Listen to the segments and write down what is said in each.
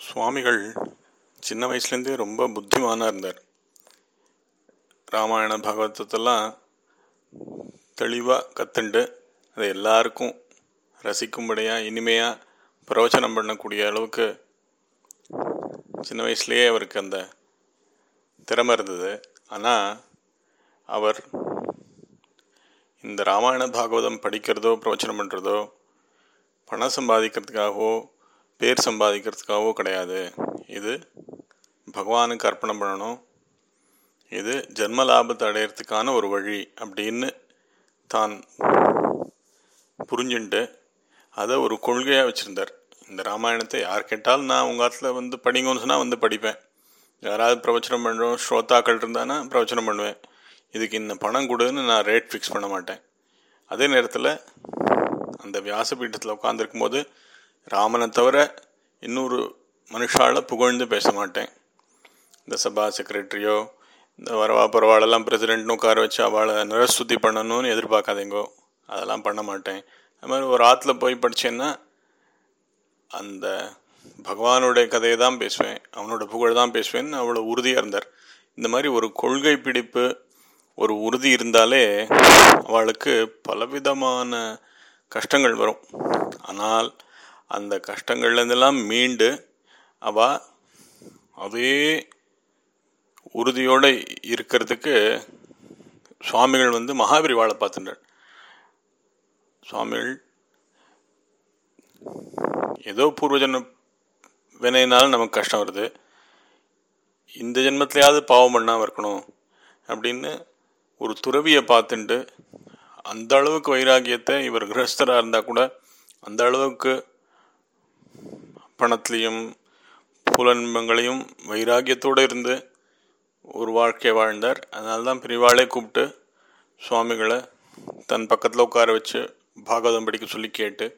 சுவாமிகள் சின்ன வயசுலேருந்தே ரொம்ப புத்திமானாக இருந்தார் ராமாயண பாகவதத்தெல்லாம் தெளிவாக கற்றுண்டு அதை எல்லாருக்கும் ரசிக்கும்படியாக இனிமையாக பிரவச்சனம் பண்ணக்கூடிய அளவுக்கு சின்ன வயசுலேயே அவருக்கு அந்த திறமை இருந்தது ஆனால் அவர் இந்த ராமாயண பாகவதம் படிக்கிறதோ பிரவச்சனம் பண்ணுறதோ பணம் சம்பாதிக்கிறதுக்காகவோ பேர் சம்பாதிக்கிறதுக்காகவோ கிடையாது இது பகவானுக்கு அர்ப்பணம் பண்ணணும் இது ஜென்ம லாபத்தை அடையிறதுக்கான ஒரு வழி அப்படின்னு தான் புரிஞ்சுண்டு அதை ஒரு கொள்கையாக வச்சுருந்தார் இந்த ராமாயணத்தை யார் கேட்டாலும் நான் உங்கள் ஆற்றுல வந்து படிங்கன்னு சொன்னால் வந்து படிப்பேன் யாராவது பிரவச்சனம் பண்ணுறோம் ஸ்ரோதாக்கள் இருந்தானா பிரவச்சனம் பண்ணுவேன் இதுக்கு இந்த பணம் கொடுன்னு நான் ரேட் ஃபிக்ஸ் பண்ண மாட்டேன் அதே நேரத்தில் அந்த வியாசபீட்டத்தில் உட்காந்துருக்கும் போது ராமனை தவிர இன்னொரு மனுஷால புகழ்ந்து பேச மாட்டேன் இந்த சபா செக்ரட்டரியோ இந்த வரவா பரவாயில்லாம் பிரசிடென்ட்னு உட்கார வச்சு அவளை நிரஸ்துதி பண்ணணும்னு எதிர்பார்க்காதீங்கோ அதெல்லாம் பண்ண மாட்டேன் அது மாதிரி ஒரு ஆற்றுல போய் படித்தேன்னா அந்த பகவானுடைய கதையை தான் பேசுவேன் அவனோட புகழ் தான் பேசுவேன்னு அவ்வளோ உறுதியாக இருந்தார் இந்த மாதிரி ஒரு கொள்கை பிடிப்பு ஒரு உறுதி இருந்தாலே அவளுக்கு பலவிதமான கஷ்டங்கள் வரும் ஆனால் அந்த கஷ்டங்கள்லேருந்தெல்லாம் மீண்டு அவ அதே உறுதியோடு இருக்கிறதுக்கு சுவாமிகள் வந்து மகாபிரிவாளை பார்த்துட்டார் சுவாமிகள் ஏதோ பூர்வஜன்ம வினையினாலும் நமக்கு கஷ்டம் வருது இந்த ஜென்மத்திலேயாவது பாவம் பண்ணாமல் இருக்கணும் அப்படின்னு ஒரு துறவியை பார்த்துட்டு அந்த அளவுக்கு வைராகியத்தை இவர் கிரகஸ்தராக இருந்தால் கூட அந்த அளவுக்கு பணத்துலேயும் புலன்பங்களையும் வைராகியத்தோடு இருந்து ஒரு வாழ்க்கையை வாழ்ந்தார் அதனால தான் பெரியவாளே கூப்பிட்டு சுவாமிகளை தன் பக்கத்தில் உட்கார வச்சு பாகவதம் படிக்க சொல்லி கேட்டு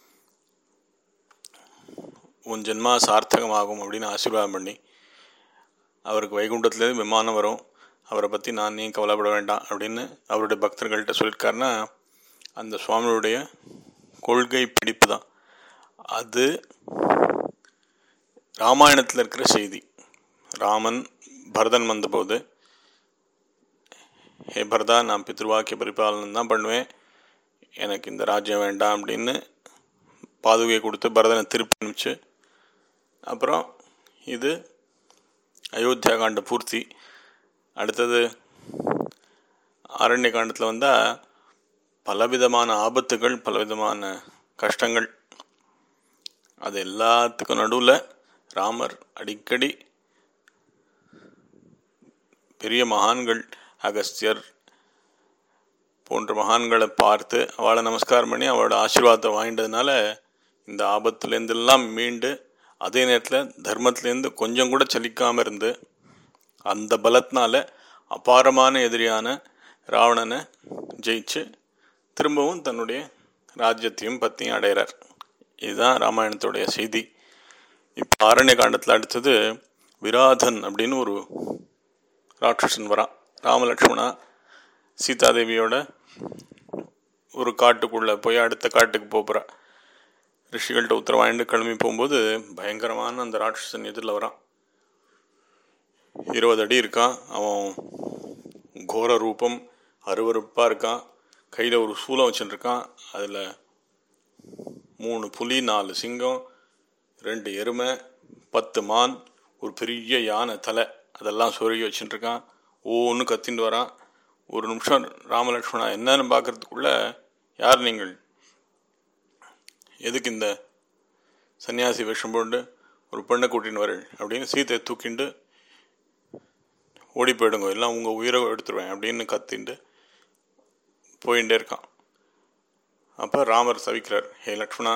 உன் ஜென்மா சார்த்தகமாகும் அப்படின்னு ஆசீர்வாதம் பண்ணி அவருக்கு வைகுண்டத்துலேருந்து விமானம் வரும் அவரை பற்றி நான் நீ கவலைப்பட வேண்டாம் அப்படின்னு அவருடைய பக்தர்கள்ட்ட சொல்லியிருக்காருன்னா அந்த சுவாமியுடைய கொள்கை பிடிப்பு தான் அது ராமாயணத்தில் இருக்கிற செய்தி ராமன் பரதன் வந்தபோது ஹே பரதா நான் பித்ருவாக்கிய பரிபாலனம் தான் பண்ணுவேன் எனக்கு இந்த ராஜ்யம் வேண்டாம் அப்படின்னு பாதுகையை கொடுத்து பரதனை திருப்பி அனுப்பிச்சு அப்புறம் இது அயோத்தியா காண்ட பூர்த்தி அடுத்தது ஆரண்ய காண்டத்தில் வந்தால் பலவிதமான ஆபத்துகள் பலவிதமான கஷ்டங்கள் அது எல்லாத்துக்கும் நடுவில் ராமர் அடிக்கடி பெரிய மகான்கள் அகஸ்தியர் போன்ற மகான்களை பார்த்து அவளை நமஸ்காரம் பண்ணி அவளோட ஆசீர்வாதத்தை வாங்கிட்டதுனால இந்த ஆபத்துலேருந்தெல்லாம் மீண்டு அதே நேரத்தில் தர்மத்துலேருந்து கொஞ்சம் கூட சலிக்காமல் இருந்து அந்த பலத்தினால அபாரமான எதிரியான ராவணனை ஜெயிச்சு திரும்பவும் தன்னுடைய ராஜ்யத்தையும் பற்றியும் அடைகிறார் இதுதான் ராமாயணத்துடைய செய்தி இப்போ ஆரண்ய காண்டத்தில் அடுத்தது விராதன் அப்படின்னு ஒரு ராட்சசன் வரான் ராமலக்ஷ்மணா சீதாதேவியோட ஒரு காட்டுக்குள்ளே போய் அடுத்த காட்டுக்கு போகிறா ரிஷிகள்கிட்ட உத்தரவு வாங்கிட்டு கிளம்பி போகும்போது பயங்கரமான அந்த ராட்சசன் எதிரில் வரான் இருபது அடி இருக்கான் அவன் கோர ரூபம் அருவறுப்பாக இருக்கான் கையில் ஒரு சூலம் வச்சுட்டுருக்கான் அதில் மூணு புலி நாலு சிங்கம் ரெண்டு எருமை பத்து மான் ஒரு பெரிய யானை தலை அதெல்லாம் சொருகி வச்சுட்டுருக்கான் ஒவ்வொன்று கத்தின்னு வரான் ஒரு நிமிஷம் ராமலக்ஷ்மணா என்னன்னு பார்க்கறதுக்குள்ள யார் நீங்கள் எதுக்கு இந்த சன்னியாசி வேஷம் போட்டு ஒரு பெண்ணை கூட்டின்னு வரேன் அப்படின்னு சீத்தையை தூக்கிண்டு ஓடி போயிடுங்க எல்லாம் உங்கள் உயிரை எடுத்துருவேன் அப்படின்னு கத்திண்டு போயிட்டே இருக்கான் அப்போ ராமர் சவிக்கிறார் ஹே லக்ஷ்மணா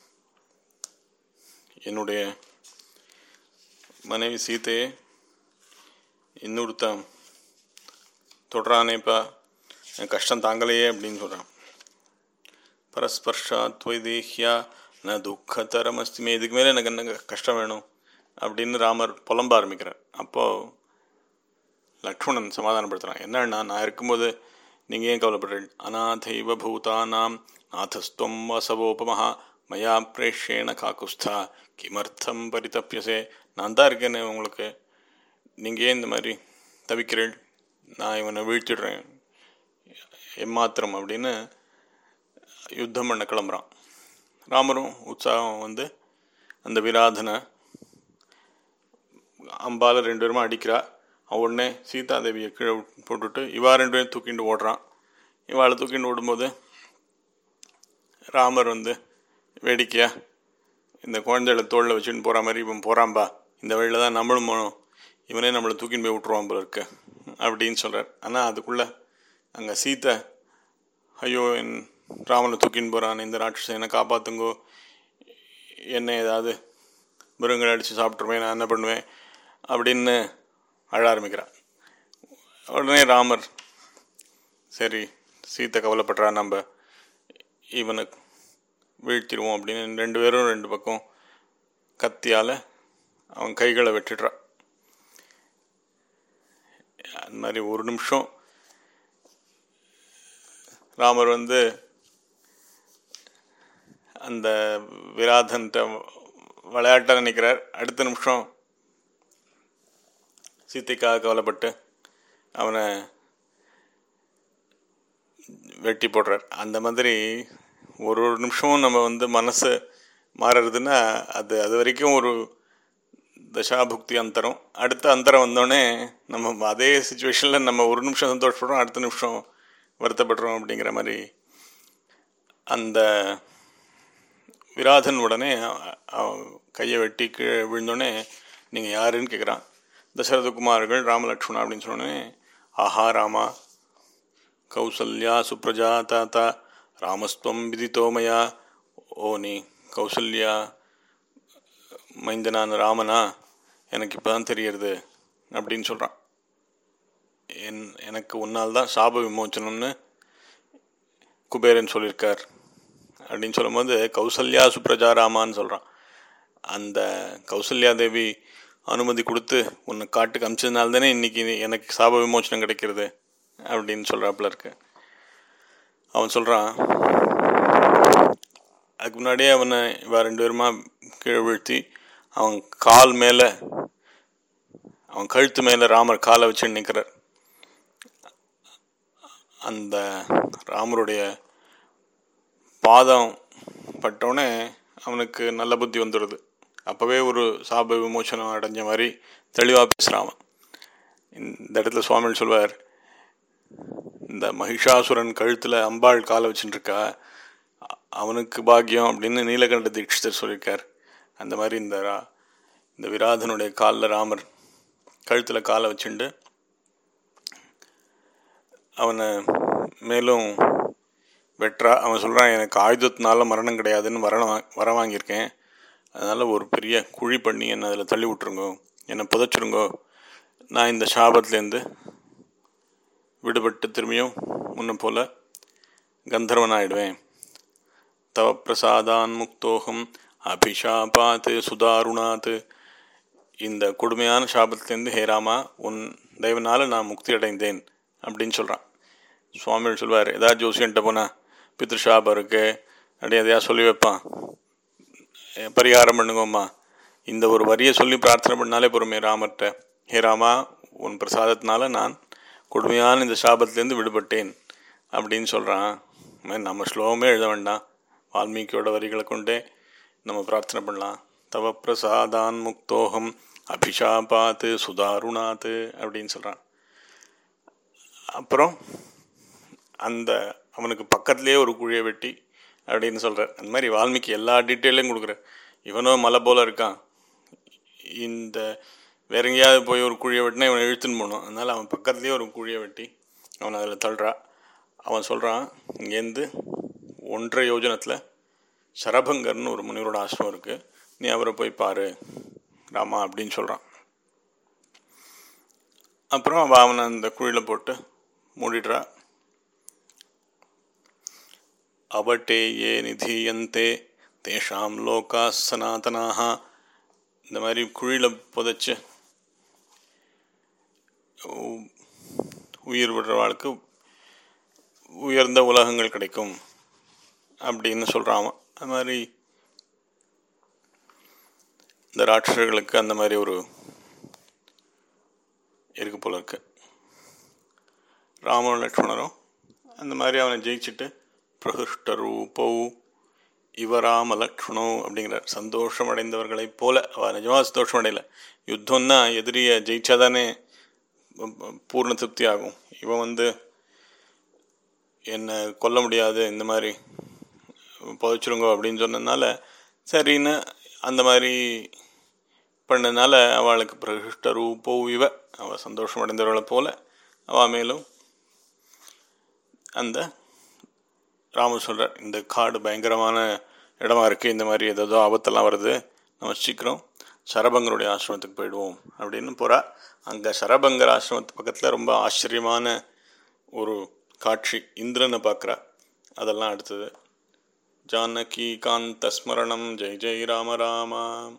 என்னுடைய மனைவி சீத்தையே இன்னொருத்தன் தொடரானேப்பா என் கஷ்டம் தாங்கலையே அப்படின்னு சொல்கிறான் பரஸ்பர்ஷா துவைதேஹியா ந துக்கத்தரம் அஸ்திமே இதுக்கு மேலே எனக்கு என்ன கஷ்டம் வேணும் அப்படின்னு ராமர் புலம்ப ஆரம்பிக்கிறார் அப்போது லக்ஷ்மணன் சமாதானப்படுத்துகிறான் என்னன்னா நான் இருக்கும்போது நீங்கள் ஏன் கவலைப்படுறீங்க அநாதைவ பூதானாம் நாதஸ்துவம் வசவோபமஹா மயா பிரேஷேன காக்குஸ்தா கிமர்த்தம் பரிதப்பியசே நான் தான் இருக்கேன்னு உங்களுக்கு நீங்கள் ஏன் இந்த மாதிரி தவிக்கிறீள் நான் இவனை வீழ்த்திடுறேன் எம்மாத்திரம் அப்படின்னு யுத்தம் பண்ண கிளம்புறான் ராமரும் உற்சாகம் வந்து அந்த விராதனை அம்பால் ரெண்டு பேருமா அடிக்கிறா அவன் உடனே சீதாதேவியை கீழே போட்டுட்டு இவா ரெண்டு பேரும் தூக்கிட்டு ஓடுறான் இவாளை தூக்கிட்டு ஓடும்போது ராமர் வந்து வேடிக்கையா இந்த குழந்தைகளை தோளில் வச்சுட்டு போகிற மாதிரி இவன் போகிறான்பா இந்த வழியில் தான் நம்மளும் போகணும் இவனே நம்மளை தூக்கின்னு போய் விட்ருவான் போல இருக்கு அப்படின்னு சொல்கிறார் ஆனால் அதுக்குள்ளே அங்கே சீத்தை ஐயோ என் ராமனை தூக்கின்னு போகிறான் இந்த ராட்சசன் என்னை காப்பாற்றுங்கோ என்ன ஏதாவது மிருகங்கள் அடித்து சாப்பிட்ருவேன் நான் என்ன பண்ணுவேன் அப்படின்னு அழ ஆரம்பிக்கிறான் உடனே ராமர் சரி சீத்தை கவலைப்படுறா நம்ம இவனை வீழ்த்திடுவோம் அப்படின்னு ரெண்டு பேரும் ரெண்டு பக்கம் கத்தியால் அவன் கைகளை வெட்டிடுறான் அந்த மாதிரி ஒரு நிமிஷம் ராமர் வந்து அந்த விராதன்ட்ட விளையாட்ட நினைக்கிறார் அடுத்த நிமிஷம் சீத்தைக்காக கவலைப்பட்டு அவனை வெட்டி போடுறார் அந்த மாதிரி ஒரு ஒரு நிமிஷமும் நம்ம வந்து மனசு மாறுறதுன்னா அது அது வரைக்கும் ஒரு தசாபுக்தி அந்தரம் அடுத்த அந்தரம் வந்தோடனே நம்ம அதே சுச்சுவேஷனில் நம்ம ஒரு நிமிஷம் சந்தோஷப்படுறோம் அடுத்த நிமிஷம் வருத்தப்படுறோம் அப்படிங்கிற மாதிரி அந்த விராதன் உடனே கையை வெட்டி கீழே விழுந்தோடனே நீங்கள் யாருன்னு கேட்குறான் தசரதகுமார்கள் ராமலக்ஷ்மணா அப்படின்னு சொன்னோடனே ஆஹா ராமா கௌசல்யா சுப்ரஜா தாத்தா ராமஸ்துவம் விதித்தோமயா ஓ நீ கௌசல்யா மைந்தனான ராமனா எனக்கு இப்போ தான் தெரியறது அப்படின்னு சொல்கிறான் என் எனக்கு உன்னால் தான் சாப விமோச்சனம்னு குபேரன் சொல்லியிருக்கார் அப்படின்னு சொல்லும்போது கௌசல்யா சுப்ரஜா ராமான்னு சொல்கிறான் அந்த கௌசல்யா தேவி அனுமதி கொடுத்து உன்னை காட்டுக்கு அமிச்சதுனால தானே இன்றைக்கி எனக்கு சாப விமோச்சனம் கிடைக்கிறது அப்படின்னு சொல்கிறாப்புல இருக்கு அவன் சொல்கிறான் அதுக்கு முன்னாடியே அவனை இவ ரெண்டு பேருமா கீழே வீழ்த்தி அவன் கால் மேலே அவன் கழுத்து மேலே ராமர் காலை வச்சு நிற்கிறார் அந்த ராமருடைய பாதம் பட்டோடனே அவனுக்கு நல்ல புத்தி வந்துடுது அப்போவே ஒரு சாப விமோச்சனம் அடைஞ்ச மாதிரி தெளிவாக பேசுகிறான் இந்த இடத்துல சுவாமிகள் சொல்வார் இந்த மகிஷாசுரன் கழுத்தில் அம்பாள் காலை வச்சுட்டுருக்கா அவனுக்கு பாக்கியம் அப்படின்னு நீலகண்ட தீட்சிதர் சொல்லியிருக்கார் அந்த மாதிரி இந்த ரா இந்த விராதனுடைய காலில் ராமர் கழுத்தில் காலை வச்சுண்டு அவனை மேலும் வெட்டுறா அவன் சொல்கிறான் எனக்கு ஆயுதத்தினால மரணம் கிடையாதுன்னு வர வர வாங்கியிருக்கேன் அதனால் ஒரு பெரிய குழி பண்ணி என்னை அதில் தள்ளி விட்ருங்கோ என்னை புதைச்சிருங்கோ நான் இந்த சாபத்துலேருந்து விடுபட்டு திரும்பியும் முன்ன போல் கந்தர்வன் ஆயிடுவேன் தவ பிரசாதான் முக்தோகம் அபிஷாபாத்து சுதாருணாத்து இந்த கொடுமையான சாபத்திலேருந்து ஹேராமா உன் தயவனால் நான் முக்தி அடைந்தேன் அப்படின்னு சொல்கிறான் சுவாமிகள் சொல்வார் ஏதாவது ஜோசியன்ட்ட போனால் பித்ருஷாபம் இருக்கு அப்படி எதையா சொல்லி வைப்பான் பரிகாரம் பண்ணுங்கம்மா இந்த ஒரு வரியை சொல்லி பிரார்த்தனை பண்ணாலே பொறுமை ராமர்கிட்ட ஹே ராமா உன் பிரசாதத்தினால நான் கொடுமையான இந்த சாபத்திலேருந்து விடுபட்டேன் அப்படின்னு சொல்கிறான் நம்ம ஸ்லோகமே எழுத வேண்டாம் வால்மீகியோட வரிகளை கொண்டே நம்ம பிரார்த்தனை பண்ணலாம் தவ பிரசாதான் முக்தோகம் அபிஷாபாத்து சுதாருணாத்து அப்படின்னு சொல்கிறான் அப்புறம் அந்த அவனுக்கு பக்கத்துலேயே ஒரு குழியை வெட்டி அப்படின்னு சொல்கிறார் அந்த மாதிரி வால்மீகி எல்லா டீட்டெயிலையும் கொடுக்குறார் இவனும் மலை போல் இருக்கான் இந்த வேற எங்கேயாவது போய் ஒரு குழியை வெட்டினா இவனை இழுத்துன்னு போகணும் அதனால் அவன் பக்கத்துலேயே ஒரு குழியை வெட்டி அவனை அதில் தள்ளுறா அவன் சொல்கிறான் இங்கேருந்து ஒன்றரை யோஜனத்தில் சரபங்கர்னு ஒரு முனிவரோட ஆசிரமம் இருக்குது நீ அவரை போய் பாரு ராமா அப்படின்னு சொல்கிறான் அப்புறம் அவன் அவனை அந்த குழியில் போட்டு மூடிடுறா அவட்டே ஏ நிதீயந்தே தேஷாம் லோகா சனாதனாக இந்த மாதிரி குழியில் புதைச்சு உயிர் விடுறவாளுக்கு உயர்ந்த உலகங்கள் கிடைக்கும் அப்படின்னு சொல்கிறான் அது மாதிரி இந்த ராட்சர்களுக்கு அந்த மாதிரி ஒரு இருக்கு போல இருக்கு ராமனும் லக்ஷ்மணரும் அந்த மாதிரி அவனை ஜெயிச்சுட்டு பிரகிருஷ்ட ரூபௌ இவராம லக்ஷ்மணோ அப்படிங்கிறார் சந்தோஷம் அடைந்தவர்களைப் போல அவள் நிஜமாக சந்தோஷம் அடையல யுத்தம்னா எதிரியை ஜெயிச்சாதானே பூர்ண திருப்தி ஆகும் இவன் வந்து என்னை கொல்ல முடியாது இந்த மாதிரி புதைச்சிருங்கோ அப்படின்னு சொன்னதுனால சரின்னு அந்த மாதிரி பண்ணனால அவளுக்கு பிரகிருஷ்ட ரூபோ இவ அவள் சந்தோஷம் அடைந்தவர்களை போல அவள் மேலும் அந்த ராமர் சொல்கிறார் இந்த காடு பயங்கரமான இடமா இருக்குது இந்த மாதிரி ஏதோ ஆபத்தெல்லாம் வருது நம்ம சீக்கிரம் சரபங்கருடைய ஆசிரமத்துக்கு போயிடுவோம் அப்படின்னு போகிறா அங்கே சரபங்கர் ஆசிரமத்து பக்கத்தில் ரொம்ப ஆச்சரியமான ஒரு காட்சி இந்திரனை பார்க்குறா அதெல்லாம் அடுத்தது ஜானகி காந்த ஸ்மரணம் ஜெய் ஜெய் ராம ராமா